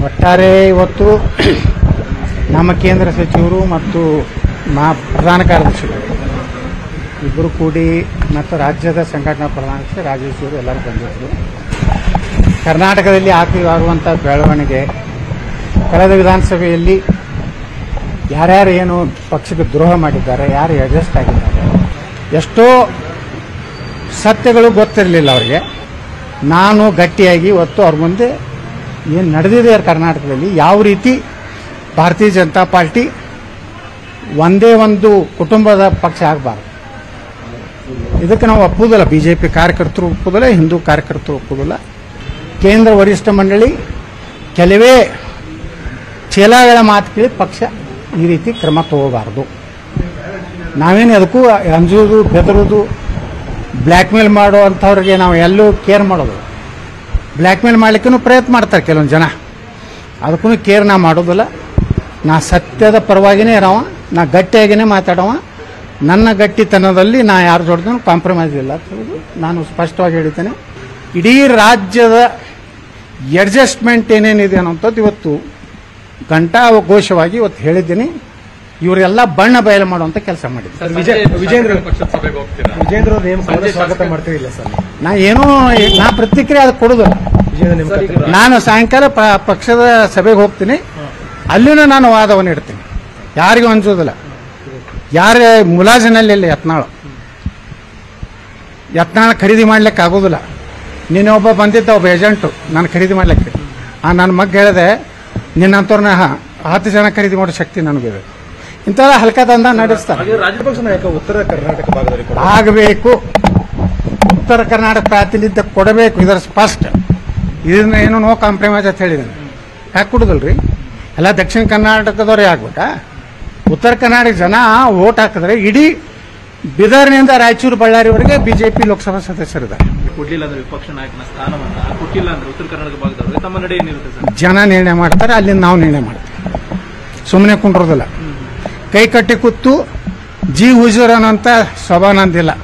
ಒಟ್ಟಾರೆ ಇವತ್ತು ನಮ್ಮ ಕೇಂದ್ರ ಸಚಿವರು ಮತ್ತು ಮಾ ಪ್ರಧಾನ ಕಾರ್ಯದರ್ಶಿಗಳು ಇಬ್ಬರು ಕೂಡಿ ಮತ್ತು ರಾಜ್ಯದ ಸಂಘಟನಾ ಪ್ರಧಾನಕ್ಕೆ ರಾಜೇಶ್ ಅವರು ಎಲ್ಲರೂ ಬಂದಿದ್ದರು ಕರ್ನಾಟಕದಲ್ಲಿ ಆಗುವಂಥ ಬೆಳವಣಿಗೆ ಕಳೆದ ವಿಧಾನಸಭೆಯಲ್ಲಿ ಯಾರ್ಯಾರು ಏನು ಪಕ್ಷಕ್ಕೆ ದ್ರೋಹ ಮಾಡಿದ್ದಾರೆ ಯಾರು ಅಡ್ಜಸ್ಟ್ ಆಗಿದ್ದಾರೆ ಎಷ್ಟೋ ಸತ್ಯಗಳು ಗೊತ್ತಿರಲಿಲ್ಲ ಅವರಿಗೆ ನಾನು ಗಟ್ಟಿಯಾಗಿ ಇವತ್ತು ಅವ್ರ ಮುಂದೆ ಏನು ನಡೆದಿದೆ ಕರ್ನಾಟಕದಲ್ಲಿ ಯಾವ ರೀತಿ ಭಾರತೀಯ ಜನತಾ ಪಾರ್ಟಿ ಒಂದೇ ಒಂದು ಕುಟುಂಬದ ಪಕ್ಷ ಆಗಬಾರ್ದು ಇದಕ್ಕೆ ನಾವು ಒಪ್ಪುವುದಿಲ್ಲ ಬಿ ಜೆ ಪಿ ಕಾರ್ಯಕರ್ತರು ಒಪ್ಪುವುದಿಲ್ಲ ಹಿಂದೂ ಕಾರ್ಯಕರ್ತರು ಒಪ್ಪುವುದಿಲ್ಲ ಕೇಂದ್ರ ವರಿಷ್ಠ ಮಂಡಳಿ ಕೆಲವೇ ಚೇಲಾಗಳ ಮಾತು ಕೇಳಿ ಪಕ್ಷ ಈ ರೀತಿ ಕ್ರಮ ತಗೋಬಾರ್ದು ನಾವೇನು ಅದಕ್ಕೂ ಅಂಜುವುದು ಬೆದರುವುದು ಬ್ಲ್ಯಾಕ್ ಮೇಲ್ ಮಾಡೋ ಅಂಥವ್ರಿಗೆ ನಾವು ಎಲ್ಲೂ ಕೇರ್ ಮಾಡೋದು ಬ್ಲ್ಯಾಕ್ ಮೇಲ್ ಮಾಡ್ಲಿಕ್ಕೂ ಪ್ರಯತ್ನ ಮಾಡ್ತಾರೆ ಕೆಲವೊಂದು ಜನ ಅದಕ್ಕೂ ಕೇರ್ ನಾ ಮಾಡೋದಿಲ್ಲ ನಾ ಸತ್ಯದ ಪರವಾಗಿನೇ ಇರವ ನಾ ಗಟ್ಟಿಯಾಗಿನೇ ಮಾತಾಡವ ನನ್ನ ಗಟ್ಟಿತನದಲ್ಲಿ ನಾ ಯಾರ ಜೋಡ್ದೂ ಕಾಂಪ್ರಮೈಸ್ ಇಲ್ಲ ಅಂತ ಹೇಳೋದು ನಾನು ಸ್ಪಷ್ಟವಾಗಿ ಹೇಳಿದ್ದೇನೆ ಇಡೀ ರಾಜ್ಯದ ಅಡ್ಜಸ್ಟ್ಮೆಂಟ್ ಏನೇನಿದೆ ಅನ್ನೋಂಥದ್ದು ಇವತ್ತು ಘಂಟಾಘೋಷವಾಗಿ ಇವತ್ತು ಹೇಳಿದ್ದೀನಿ ಇವರೆಲ್ಲ ಬಣ್ಣ ಬಯಲು ಮಾಡುವಂಥ ಕೆಲಸ ಮಾಡಿದ್ದಾರೆ ಸರ್ ವಿಜಯ ವಿಜೇಂದ್ರ ಪಕ್ಷದ ಸಭೆಗೆ ಹೋಗ್ತೀರಾ ವಿಜೇಂದ್ರ ಅವ್ರ ನೇಮಕವನ್ನು ಸ್ವಾಗತ ಮಾಡ್ತಿರಲಿಲ್ಲ ಸರ್ ನಾ ಏನೂ ನಾ ಪ್ರತಿಕ್ರಿಯೆ ಅದು ಕೊಡೋದಿಲ್ಲ ವಿಜೇಂದ್ರ ನೇಮಕ ನಾನು ಸಾಯಂಕಾಲ ಪ- ಪಕ್ಷದ ಸಭೆಗೆ ಹೋಗ್ತೀನಿ ಅಲ್ಲಿನೂ ನಾನು ವಾದವನ್ನು ಇಡ್ತೀನಿ ಯಾರಿಗೂ ಅನ್ಸೋದಿಲ್ಲ ಯಾರ ಮುಲಾಜಿನಲ್ಲಿ ಇಲ್ಲ ಯತ್ನಾಳು ಯತ್ನಾಳ ಖರೀದಿ ಮಾಡ್ಲಿಕ್ಕೆ ಆಗೋದಿಲ್ಲ ನೀನು ಒಬ್ಬ ಬಂದಿದ್ದ ಒಬ್ಬ ಏಜೆಂಟು ನಾನು ಖರೀದಿ ಮಾಡ್ಲಿಕ್ಕೆ ಆ ನನ್ನ ಮಗ ಹೇಳಿದೆ ನಿನ್ನಂತವ್ರನ್ನ ಹ- ಹತ್ತು ಜನ ಖರೀದಿ ಮಾಡೋ ಶಕ್ತಿ ನನಗಿದೆ ಇಂಥಲ್ಲ ಹಲ್ಕ ದಂದ ನಡೆಸ್ತಾರೆ ಹಾಗೆ ರಾಜಪಕ್ಷ ನಾಯಕ ಉತ್ತರ ಕರ್ನಾಟಕ ಭಾಗದಲ್ಲಿ ಕೂಡ ಆಗಬೇಕು ಉತ್ತರ ಕರ್ನಾಟಕ ಪ್ರಾತಿನಿಧ್ಯ ಕೊಡಬೇಕು ಇದರ ಸ್ಪಷ್ಟ ಇದನ್ನ ಏನು ನೋ ಕಾಂಪ್ರಮೈಸ್ ಅಂತ ಹೇಳಿದ್ದೀನಿ ಯಾಕೆ ಕೊಡುದಲ್ರಿ ಎಲ್ಲ ದಕ್ಷಿಣ ಕರ್ನಾಟಕದವ್ರೇ ಆಗ್ಬೇಕಾ ಉತ್ತರ ಕರ್ನಾಟಕ ಜನ ವೋಟ್ ಹಾಕಿದ್ರೆ ಇಡೀ ಬೀದರ್ನಿಂದ ರಾಯಚೂರು ಬಳ್ಳಾರಿವರೆಗೆ ಬಿಜೆಪಿ ಲೋಕಸಭಾ ಸದಸ್ಯರಿದ್ದಾರೆ ಕೊಡ್ಲಿಲ್ಲ ಅಂದ್ರೆ ವಿಪಕ್ಷ ನಾಯಕನ ಸ್ಥಾನವನ್ನ ಕೊಟ್ಟಿಲ್ಲ ಅಂದ್ರೆ ಉತ್ತರ ಕರ್ನಾಟಕ ಭಾಗದವರು ತಮ್ಮ ನಡೆ ಏನಿರುತ್ತೆ ಸರ್ ಜನ ನಿರ್ಣಯ ಮಾಡ್ತಾರೆ ಅಲ್ಲಿಂದ ನಾವು ನಿರ್ಣಯ ಮಾಡ್ತೀವಿ ಸುಮ್ಮನೆ ಕುಂಡ್ರೋದಿಲ್ಲ ಕೈ ಕಟ್ಟಿ ಕೂತು ಜಿ ಹುಜೂರ್ ಅನ್ನೋಂಥ ಸ್ವಭಾವ ನಂದಿಲ್ಲ